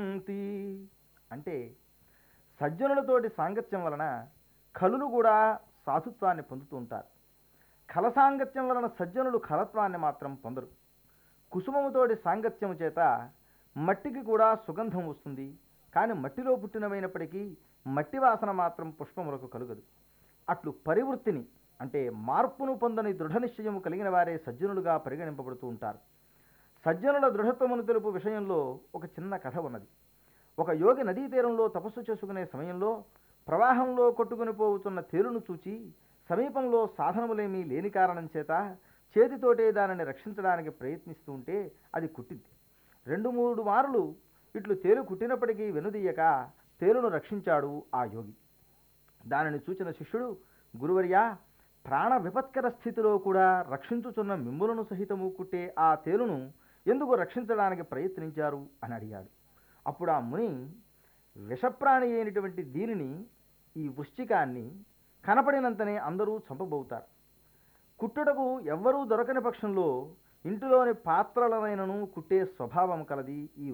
శాంతి అంటే సజ్జనులతోటి సాంగత్యం వలన కలులు కూడా సాధుత్వాన్ని పొందుతూ ఉంటారు కల సాంగత్యం వలన సజ్జనులు కలత్వాన్ని మాత్రం పొందరు కుసుమముతోటి సాంగత్యము చేత మట్టికి కూడా సుగంధం వస్తుంది కానీ మట్టిలో పుట్టినమైనప్పటికీ మట్టి వాసన మాత్రం పుష్పములకు కలుగదు అట్లు పరివృత్తిని అంటే మార్పును పొందని దృఢ నిశ్చయము కలిగిన వారే సజ్జనులుగా పరిగణింపబడుతూ ఉంటారు సజ్జనుల దృఢత్వమును తెలుపు విషయంలో ఒక చిన్న కథ ఉన్నది ఒక యోగి నదీ తీరంలో తపస్సు చేసుకునే సమయంలో ప్రవాహంలో కొట్టుకుని పోతున్న తేలును చూచి సమీపంలో సాధనములేమీ లేని కారణం చేత చేతితోటే దానిని రక్షించడానికి ప్రయత్నిస్తూ ఉంటే అది కుట్టింది రెండు మూడు మారులు ఇట్లు తేలు కుట్టినప్పటికీ వెనుదీయక తేలును రక్షించాడు ఆ యోగి దానిని చూచిన శిష్యుడు గురువర్యా ప్రాణ విపత్కర స్థితిలో కూడా రక్షించుచున్న మిమ్ములను సహితము కుట్టే ఆ తేలును ఎందుకు రక్షించడానికి ప్రయత్నించారు అని అడిగాడు అప్పుడు ఆ ముని విషప్రాణి అయినటువంటి దీనిని ఈ వృశ్చికాన్ని కనపడినంతనే అందరూ చంపబోతారు కుట్టుటకు ఎవ్వరూ దొరకని పక్షంలో ఇంటిలోని పాత్రలనైనను కుట్టే స్వభావం కలది ఈ